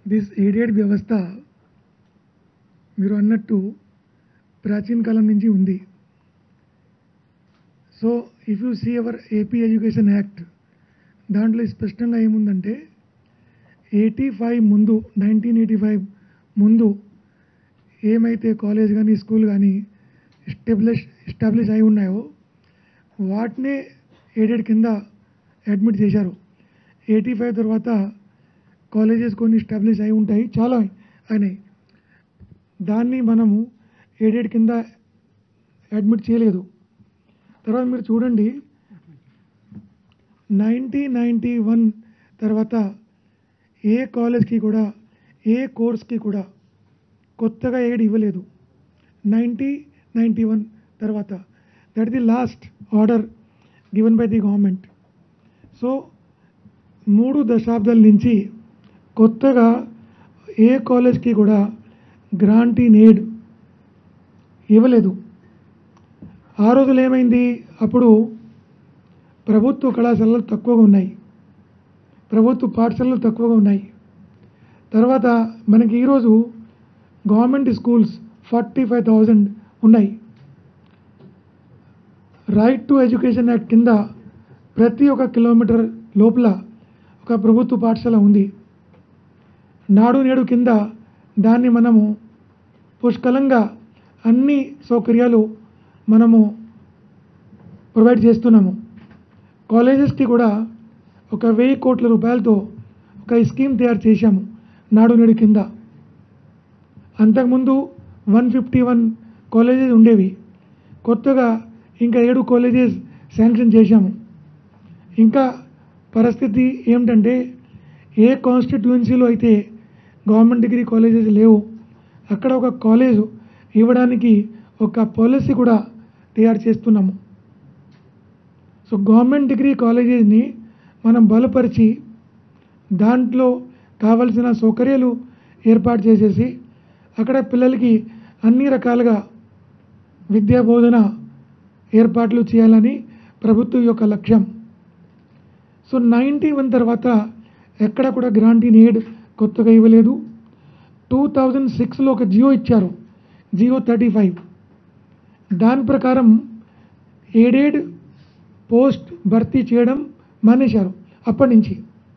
This aided వ్యవస్థ మీరు అన్నట్టు ప్రాచీన కాలం నుంచి ఉంది so if you see our AP education act దాంట్లో స్పష్టంగా ఏముందంటే ఎయిటీ ఫైవ్ ముందు నైన్టీన్ ఎయిటీ ఫైవ్ ముందు ఏమైతే కాలేజ్ కానీ స్కూల్ కానీ ఎస్టాబ్లిష్ ఎస్టాబ్లిష్ అయి ఉన్నాయో వాటినే ఎయిడెడ్ కింద అడ్మిట్ చేశారు ఎయిటీ ఫైవ్ తర్వాత కాలేజెస్ కొన్ని ఎస్టాబ్లిష్ అయి ఉంటాయి చాలా అయినాయి దాన్ని మనము ఎయిడెడ్ కింద అడ్మిట్ చేయలేదు తర్వాత మీరు చూడండి నైన్టీన్ నైంటీ వన్ తర్వాత ఏ కాలేజ్కి కూడా ఏ కోర్స్కి కూడా కొత్తగా ఎయిడ్ ఇవ్వలేదు నైంటీ నైంటీ వన్ తర్వాత that the last order given by the government so మూడు దశాబ్దాల నుంచి కొత్తగా ఏ కాలేజ్కి కూడా గ్రాంటీ నేడ్ ఇవ్వలేదు ఆ రోజులు ఏమైంది అప్పుడు ప్రభుత్వ కళాశాలలు తక్కువగా ఉన్నాయి ప్రభుత్వ పాఠశాలలు తక్కువగా ఉన్నాయి తర్వాత మనకి ఈరోజు government schools forty five thousand ఉన్నాయి రైట్ టు ఎడ్యుకేషన్ యాక్ట్ కింద ప్రతి ఒక్క కిలోమీటర్ లోపల ఒక ప్రభుత్వ పాఠశాల ఉంది నాడు నేడు కింద దాన్ని మనము పుష్కలంగా అన్ని సౌకర్యాలు మనము ప్రొవైడ్ చేస్తున్నాము కాలేజెస్కి కూడా ఒక వెయ్యి కోట్ల రూపాయలతో ఒక స్కీమ్ తయారు చేశాము నాడు నేడు కింద అంతకుముందు వన్ ఫిఫ్టీ వన్ కాలేజెస్ ఉండేవి కొత్తగా ఇంకా ఏడు కాలేజెస్ శాంక్షన్ చేశాము ఇంకా పరిస్థితి ఏమిటంటే ఏ కాన్స్టిట్యుయెన్సీలో అయితే గవర్నమెంట్ డిగ్రీ కాలేజెస్ లేవు అక్కడ ఒక కాలేజ్ ఇవ్వడానికి ఒక పాలసీ కూడా తయారు చేస్తున్నాము సో గవర్నమెంట్ డిగ్రీ కాలేజెస్ని మనం బలపరిచి దాంట్లో కావలసిన సౌకర్యాలు ఏర్పాటు చేసేసి అక్కడ పిల్లలకి అన్ని రకాలుగా విద్యా బోధన ఏర్పాట్లు చేయాలని ప్రభుత్వం యొక్క లక్ష్యం సో నైంటీ వన్ తర్వాత ఎక్కడ కూడా గ్రాంటీ నీడ్ కొత్తగా ఇవ్వలేదు టూ థౌజండ్ సిక్స్లో ఒక జియో ఇచ్చారు జియో థర్టీ ఫైవ్ దాని ప్రకారం ఏడేడ్ పోస్ట్ భర్తీ చేయడం మానేశారు అప్పటి నుంచి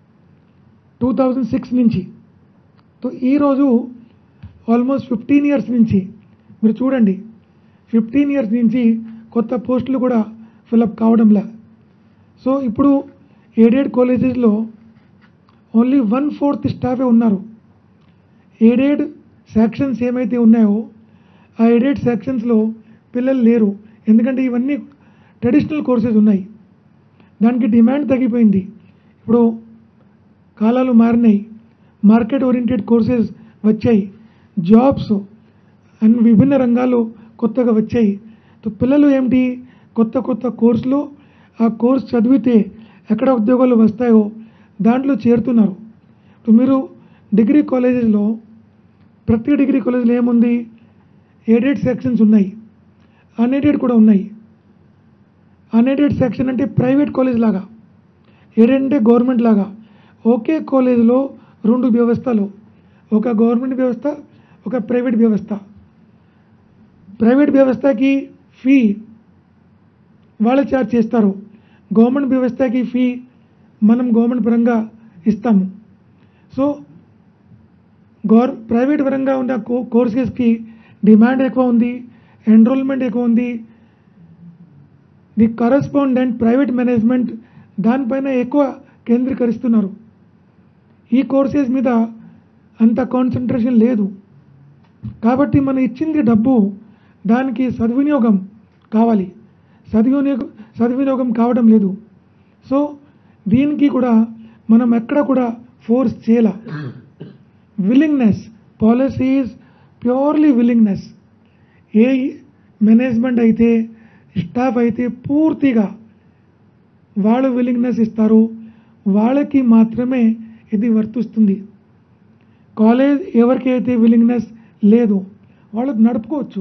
టూ థౌజండ్ సిక్స్ నుంచి సో ఈరోజు ఆల్మోస్ట్ ఫిఫ్టీన్ ఇయర్స్ నుంచి మీరు చూడండి ఫిఫ్టీన్ ఇయర్స్ నుంచి కొత్త పోస్టులు కూడా ఫిలప్ కావడంలే సో ఇప్పుడు ఎయిడెడ్ కాలేజెస్లో ఓన్లీ వన్ ఫోర్త్ స్టాఫే ఉన్నారు ఎయిడెడ్ సెక్షన్స్ ఏమైతే ఉన్నాయో ఆ ఎయిడెడ్ సెక్షన్స్లో పిల్లలు లేరు ఎందుకంటే ఇవన్నీ ట్రెడిషనల్ కోర్సెస్ ఉన్నాయి దానికి డిమాండ్ తగ్గిపోయింది ఇప్పుడు కాలాలు మారినాయి మార్కెట్ ఓరియంటెడ్ కోర్సెస్ వచ్చాయి జాబ్స్ అన్ని విభిన్న రంగాలు కొత్తగా వచ్చాయి సో పిల్లలు ఏమిటి కొత్త కొత్త కోర్సులు ఆ కోర్స్ చదివితే ఎక్కడ ఉద్యోగాలు వస్తాయో దాంట్లో చేరుతున్నారు ఇప్పుడు మీరు డిగ్రీ కాలేజెస్లో ప్రతి డిగ్రీ కాలేజీలో ఏముంది ఎయిడెడ్ సెక్షన్స్ ఉన్నాయి అన్ఎయిడెడ్ కూడా ఉన్నాయి అన్ఎయిడెడ్ సెక్షన్ అంటే ప్రైవేట్ కాలేజ్ లాగా ఎయిడెడ్ అంటే గవర్నమెంట్ లాగా ఒకే కాలేజీలో రెండు వ్యవస్థలు ఒక గవర్నమెంట్ వ్యవస్థ ఒక ప్రైవేట్ వ్యవస్థ ప్రైవేట్ వ్యవస్థకి ఫీ వాళ్ళు ఛార్జ్ చేస్తారు గవర్నమెంట్ వ్యవస్థకి ఫీ మనం గవర్నమెంట్ పరంగా ఇస్తాము సో గవర్ ప్రైవేట్ పరంగా ఉన్న కో కోర్సెస్కి డిమాండ్ ఎక్కువ ఉంది ఎన్రోల్మెంట్ ఎక్కువ ఉంది ది కరస్పాండెంట్ ప్రైవేట్ మేనేజ్మెంట్ దానిపైన ఎక్కువ కేంద్రీకరిస్తున్నారు ఈ కోర్సెస్ మీద అంత కాన్సన్ట్రేషన్ లేదు కాబట్టి మనం ఇచ్చింది డబ్బు దానికి సద్వినియోగం కావాలి సద్వినియోగం సద్వినియోగం కావడం లేదు సో దీనికి కూడా మనం ఎక్కడ కూడా ఫోర్స్ చేయాల willingness policy is purely willingness ఏ మేనేజ్మెంట్ అయితే స్టాఫ్ అయితే పూర్తిగా వాళ్ళు విల్లింగ్నెస్ ఇస్తారు వాళ్ళకి మాత్రమే ఇది వర్తిస్తుంది కాలేజ్ ఎవరికి అయితే విల్లింగ్నెస్ లేదు వాళ్ళు నడుపుకోవచ్చు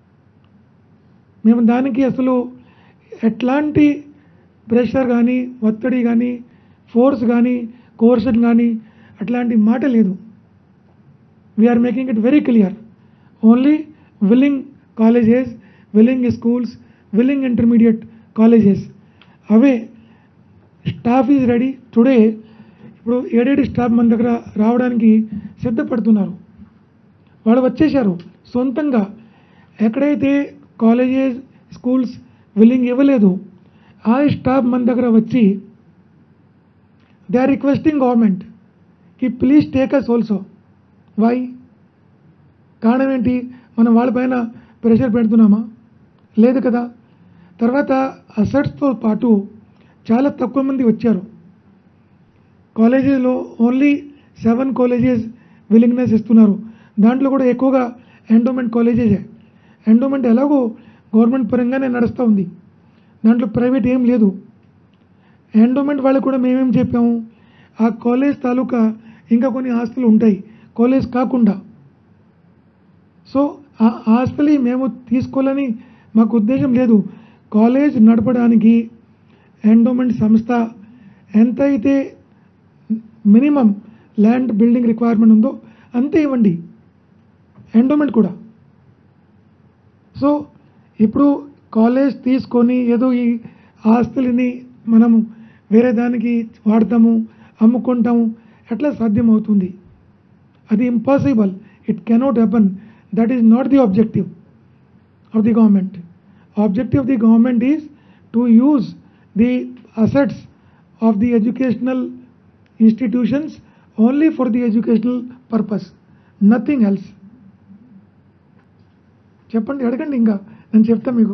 మేము దానికి అసలు ఎట్లాంటి ప్రెషర్ కానీ ఒత్తిడి కానీ ఫోర్స్ కానీ కోర్షన్ కానీ అట్లాంటి మాట లేదు we are making it very clear. Only willing colleges, willing schools, willing intermediate colleges. అవే స్టాఫ్ ఈజ్ రెడీ టుడే ఇప్పుడు ఏడేడి స్టాఫ్ మన దగ్గర రావడానికి సిద్ధపడుతున్నారు వాళ్ళు వచ్చేశారు సొంతంగా ఎక్కడైతే కాలేజెస్ స్కూల్స్ విల్లింగ్ ఇవ్వలేదు ఆ స్టాఫ్ మన దగ్గర వచ్చి దే ఆర్ రిక్వెస్టింగ్ గవర్నమెంట్ కి please take us also why కారణం ఏంటి మనం వాళ్ళపైన ప్రెషర్ పెడుతున్నామా లేదు కదా తర్వాత అసెట్స్తో పాటు చాలా తక్కువ మంది వచ్చారు కాలేజెస్లో ఓన్లీ సెవెన్ కాలేజెస్ విలింగ్నెస్ ఇస్తున్నారు దాంట్లో కూడా ఎక్కువగా ఎండోమెంట్ కాలేజెసే ఎండోమెంట్ ఎలాగో గవర్నమెంట్ పరంగానే నడుస్తూ ఉంది దాంట్లో ప్రైవేట్ ఏం లేదు ఎండోమెంట్ వాళ్ళకు కూడా మేమేం చెప్పాము ఆ కాలేజ్ తాలూకా ఇంకా కొన్ని ఆస్తులు ఉంటాయి కాలేజ్ కాకుండా సో ఆ ఆస్తులు మేము తీసుకోవాలని మాకు ఉద్దేశం లేదు కాలేజ్ నడపడానికి ఎండోమెంట్ సంస్థ ఎంతైతే మినిమం ల్యాండ్ బిల్డింగ్ రిక్వైర్మెంట్ ఉందో అంతే ఇవ్వండి ఎండోమెంట్ కూడా సో ఇప్పుడు కాలేజ్ తీసుకొని ఏదో ఈ ఆస్తులని మనము వేరే దానికి వాడతాము అమ్ముకుంటాము ఎట్లా సాధ్యమవుతుంది అది impossible it cannot happen that is not the objective of the government objective of the government is to use the assets of the educational institutions only for the educational purpose nothing else చెప్పండి అడగండి ఇంకా నేను చెప్తా మీకు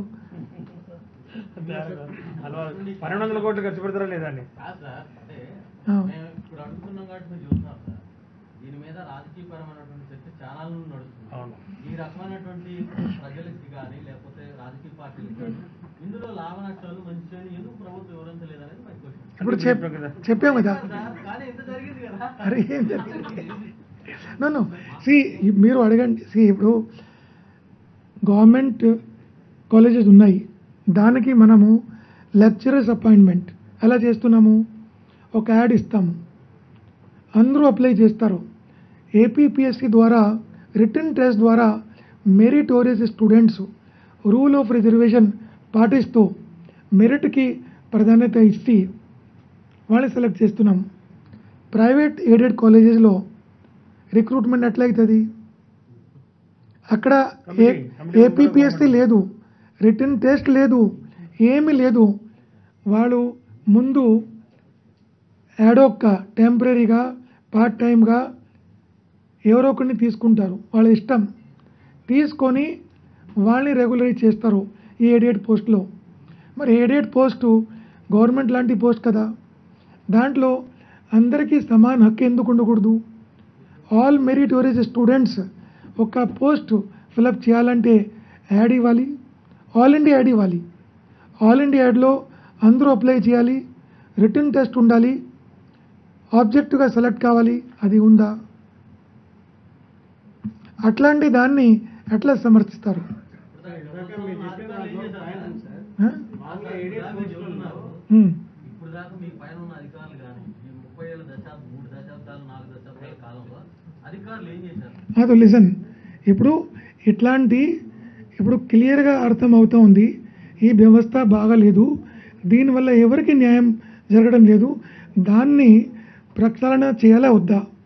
hello పన్నెండు వందల కోట్లు ఖర్చు పెడతారా లేదా అండి కాదు సార్ అంటే ఆ. మేము ఇప్పుడు అడుగుతున్నాం కాబట్టి మీరు చూస్తున్నారు సార్ దీని మీద రాజకీయపరమైనటువంటి చర్చ చాలా నుండి నడుస్తుంది అవును. ఈ రకమైనటువంటి ప్రజలకి కానీ లేకపోతే రాజకీయ పార్టీలకు కానీ ఇందులో లాభ నష్టాలు మంచి చెడు ఎందుకు ప్రభుత్వం వివరించలేదనేది మై క్వశ్చన్ ఇప్పుడు చెప్ చెప్పాం కదా కానీ ఎంత జరిగింది కదా అరే ఏం జరిగింది నన్ను సి మీరు అడగండి సి ఇప్పుడు గవర్నమెంట్ కాలేజెస్ ఉన్నాయి దానికి మనము లెక్చరర్స్ అపాయింట్మెంట్ ఎలా చేస్తున్నాము ఒక యాడ్ ఇస్తాము అందరూ అప్లై చేస్తారు ఏపీపీఎస్సి ద్వారా రిటర్న్ టెస్ట్ ద్వారా meritorious students rule of reservation పాటిస్తూ మెరిట్కి ప్రాధాన్యత ఇచ్చి వాళ్ళని సెలెక్ట్ చేస్తున్నాం ప్రైవేట్ ఎయిడెడ్ కాలేజెస్లో రిక్రూట్మెంట్ ఎట్లయితుంది అక్కడ ఏ Committee- committee ఏపీపీఎస్సీ కూడా లేదు రిటర్న్ టెస్ట్ లేదు ఏమీ లేదు వాళ్ళు ముందు యాడోక్క టెంపరీగా పార్ట్ టైంగా ఎవరో ఒకరిని తీసుకుంటారు వాళ్ళ ఇష్టం తీసుకొని వాళ్ళని రెగ్యులరైజ్ చేస్తారు ఈ ఏడియట్ పోస్ట్లో మరి ఏడియట్ పోస్టు గవర్నమెంట్ లాంటి పోస్ట్ కదా దాంట్లో అందరికీ సమాన హక్కు ఎందుకు ఉండకూడదు ఆల్ మెరిటోరియస్ స్టూడెంట్స్ ఒక పోస్ట్ ఫిలప్ చేయాలంటే యాడ్ ఇవ్వాలి ఆల్ ఇండియా యాడ్ ఇవ్వాలి ఆల్ ఇండియా యాడ్లో అందరూ అప్లై చేయాలి రిటర్న్ టెస్ట్ ఉండాలి ఆబ్జెక్టుగా సెలెక్ట్ కావాలి అది ఉందా అట్లాంటి దాన్ని ఎట్లా సమర్థిస్తారు ఆ? ఉమ్. ఇప్పుడు దాకా మీ పైన ఉన్న అధికారులు కానీ ఈ ముప్పై ఏళ్ళ దశాబ్దం మూడు దశాబ్దాలు నాలుగు దశాబ్దాల కాలంలో అధికారులు ఏం చేశారు అది లిసన్ ఇప్పుడు ఇట్లాంటి ఇప్పుడు క్లియర్గా అర్థం అవుతా ఉంది ఈ వ్యవస్థ బాగాలేదు దీనివల్ల ఎవరికి న్యాయం జరగడం లేదు దాన్ని ప్రక్షాళన చేయాలా వద్దా